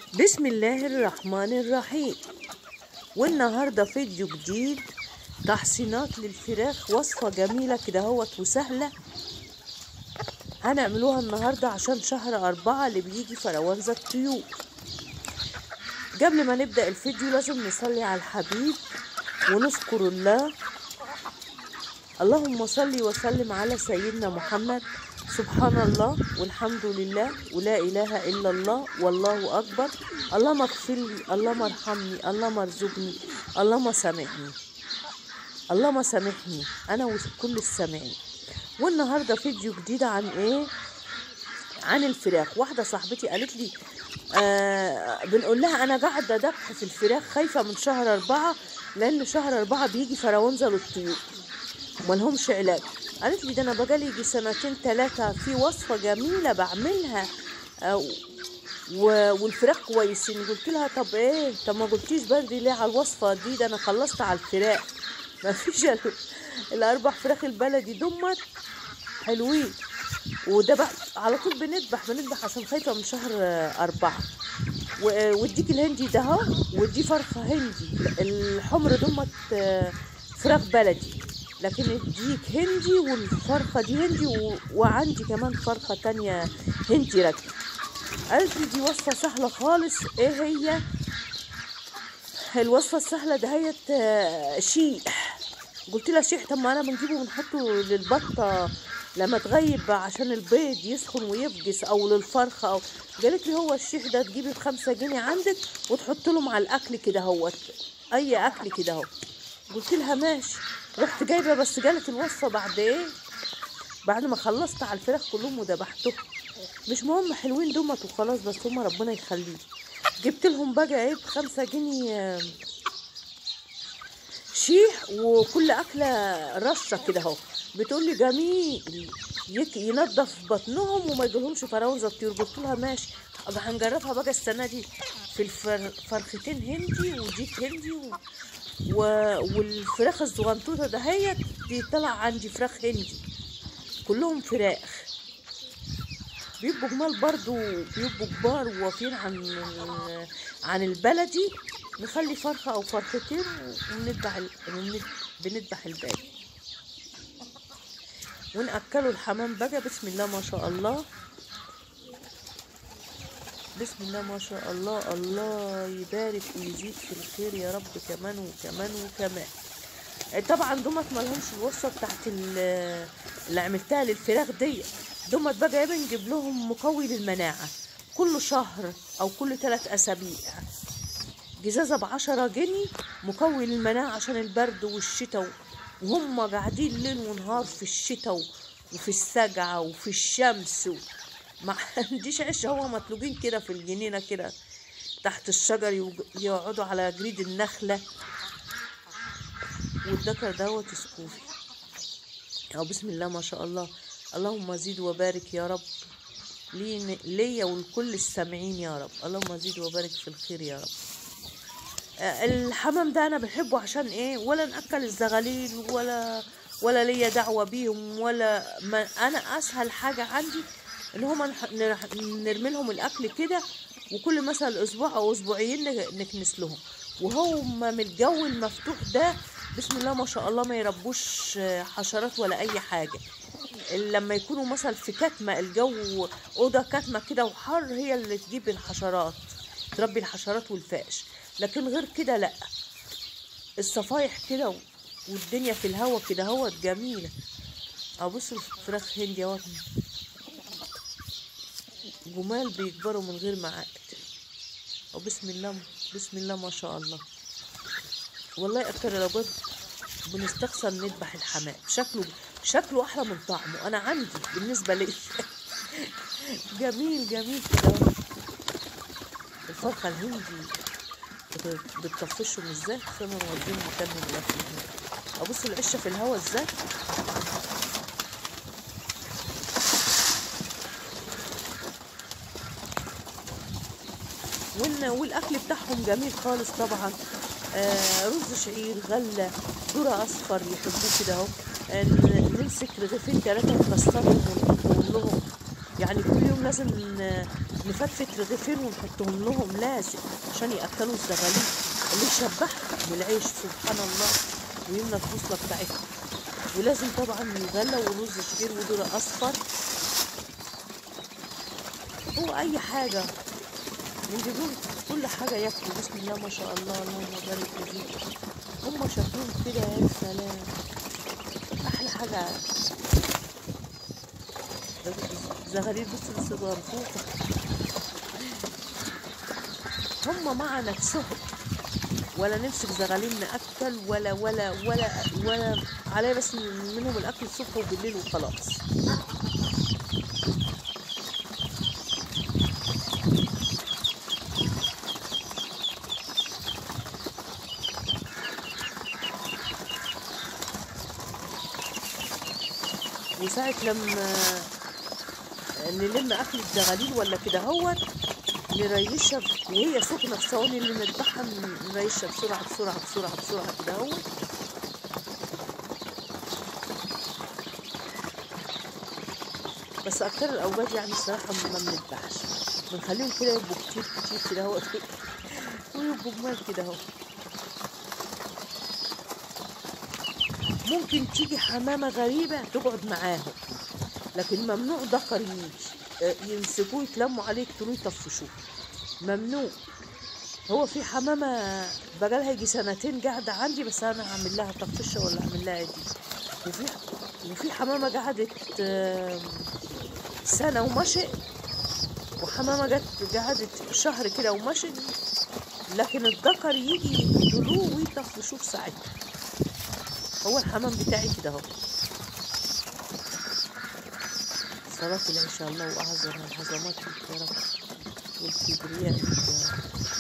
بسم الله الرحمن الرحيم والنهاردة فيديو جديد تحصينات للفراخ وصفة جميلة كده هوت وسهلة هنعملوها النهاردة عشان شهر أربعة اللي بيجي فروانزة الطيور قبل ما نبدأ الفيديو لازم نصلي على الحبيب ونذكر الله اللهم صل وسلم على سيدنا محمد سبحان الله والحمد لله ولا إله إلا الله والله أكبر اللهم اغفر لي اللهم ارحمني اللهم ارزقني اللهم سامحني اللهم سامحني أنا وكل السامعين والنهاردة فيديو جديد عن إيه عن الفراخ واحدة صاحبتي قالت لي آه بنقول لها أنا قاعدة دبح في الفراخ خايفة من شهر أربعة لأن شهر أربعة بيجي فراونزة للطيور وملهمش علاج قالت لي ده انا بقالي يجي سنتين ثلاثة في وصفة جميلة بعملها آه، و- والفراخ كويسين قلت لها طب ايه طب ما قلتيش بدري ليه على الوصفة دي ده انا خلصت على الفراخ ما فيش ال- الاربع فراخ البلدي دمت حلوين وده بقى على طول بنذبح بنذبح عشان خايفة من شهر آه، أربعة و- والديك الهندي ده اهو ودي فرخة هندي الحمر دمت آه، فراخ بلدي لكن الديك هندي والفرخة دي هندي و... وعندي كمان فرخة تانية هندي راكبة قالت لي دي وصفة سهلة خالص ايه هي الوصفة السهلة دهيت آه، شيح قلت لها شيح طب ما انا بنجيبه بنحطه للبطة لما تغيب عشان البيض يسخن ويفقس او للفرخة او قالت لي هو الشيح ده تجيبي بخمسة جنيه عندك وتحط له مع الاكل كده هوت اي اكل كده اهو قلت لها ماشي رحت جايبه بس جالت الوصفه بعد ايه بعد ما خلصت على الفراخ كلهم وذبحتهم مش مهم حلوين دمت وخلاص بس هما ربنا يخليهم جبت لهم بقى ايه بخمسة جنيه آم، شيح وكل اكله رشه كده اهو بتقول لي جميل يك ينظف بطنهم وما يجيلهمش فراوزه الطيور قلت لها ماشي طب هنجربها بقى السنه دي في الفرختين هندي وديك هندي و... و... والفراخ الزغنطوطه دهيت دي طلع عندي فراخ هندي كلهم فراخ بيبقوا جمال برضو بيبقوا كبار ووافيين عن عن البلدي نخلي فرخة أو فرختين ونذبح ال- ون- بنذبح الباقي ونأكله الحمام بقى بسم الله ما شاء الله بسم الله ما شاء الله الله يبارك ويزيد في الخير يا رب كمان وكمان وكمان طبعا دمت مالهمش الوصفه بتاعت ال- اللي عملتها للفراخ دي دمت بقى ايه بنجيب لهم مقوي للمناعه كل شهر او كل ثلاث اسابيع جزازه بعشرة جنيه مقوي للمناعه عشان البرد والشتاء وهم قاعدين ليل ونهار في الشتاء وفي السجعه وفي الشمس و... ما عنديش عيش هو مطلوبين كده في الجنينه كده تحت الشجر يوج- يقعدوا على جريد النخله والذكر دوت سكوفي أو بسم الله ما شاء الله اللهم زد وبارك يا رب لي ليا ولكل السامعين يا رب اللهم زد وبارك في الخير يا رب آه، الحمام ده انا بحبه عشان ايه ولا ناكل الزغاليل ولا ولا ليا دعوه بيهم ولا ما انا اسهل حاجه عندي ان هما نح- نرح- نرمي لهم الاكل كده وكل مثلا اسبوع او اسبوعين نج- نكنس لهم وهم من الجو المفتوح ده بسم الله ما شاء الله ما يربوش آه، حشرات ولا اي حاجه لما يكونوا مثلا في كتمه الجو اوضه كتمه كده وحر هي اللي تجيب الحشرات تربي الحشرات والفاش لكن غير كده لا الصفايح كده و- والدنيا في الهوا كده هوت جميله ابص الفراخ هندي اهوت جمال بيكبروا من غير معقد وبسم الله بسم الله ما شاء الله والله اكتر لو جد بنستخسر نذبح الحمام شكله شكله احلى من طعمه انا عندي بالنسبه لي جميل جميل كده الفرخه الهندي بت- بتطفشهم ازاي عشان نوديهم مكانهم الاكل هناك ابص العشه في الهوا ازاي وال- والاكل بتاعهم جميل خالص طبعا آه رز شعير غله ذره اصفر يحبوه كده اهو آه، ن- نمسك رغيفين ثلاثه نكسرهم ونقول لهم يعني كل يوم لازم ن- نفتفت رغيفين ونحطهم لهم لازم عشان ياكلوا الزغاليل اللي يشبعهم من العيش سبحان الله ويملى الفصلة بتاعتهم ولازم طبعا يغلى ورز شعير وذرة اصفر هو اي حاجة نجيب لهم كل حاجة ياكلوا بسم الله ما شاء الله اللهم بارك فيك هم شكلهم كده يا سلام احلى حاجة زغاليل بص بص مرفوضة هم مع نفسهم ولا نمسك زغاليل نأكل ولا ولا ولا ولا عليه بس منهم الأكل الصبح وبالليل وخلاص وساعة لما نلم أكل الزغاليل ولا كده هوت نريشها وهي سخنة في ثواني اللي نذبحها نريشها بسرعة بسرعة بسرعة بسرعة كده هوت بس أكتر الأوقات يعني الصراحة ما بنذبحش بنخليهم كده يبقوا كتير كتير كده هوت ويبقوا جمال كده هوت ممكن تيجي حمامة غريبة تقعد معاهم لكن ممنوع ذكر يجي يمسكوه يتلموا عليه يقتلوه يطفشوه ممنوع هو في حمامة بقالها يجي سنتين قاعدة عندي بس أنا هعمل لها طفشة ولا هعمل لها دي وفي وفي حمامة قعدت سنة ومشي وحمامة جت قعدت شهر كده ومشي لكن الذكر يجي يقتلوه ويطفشوه في ساعتها هو الحمام بتاعي كده اهو صلاة العشاء الله وأعظم العظمات يا رب والكبرياء يا رب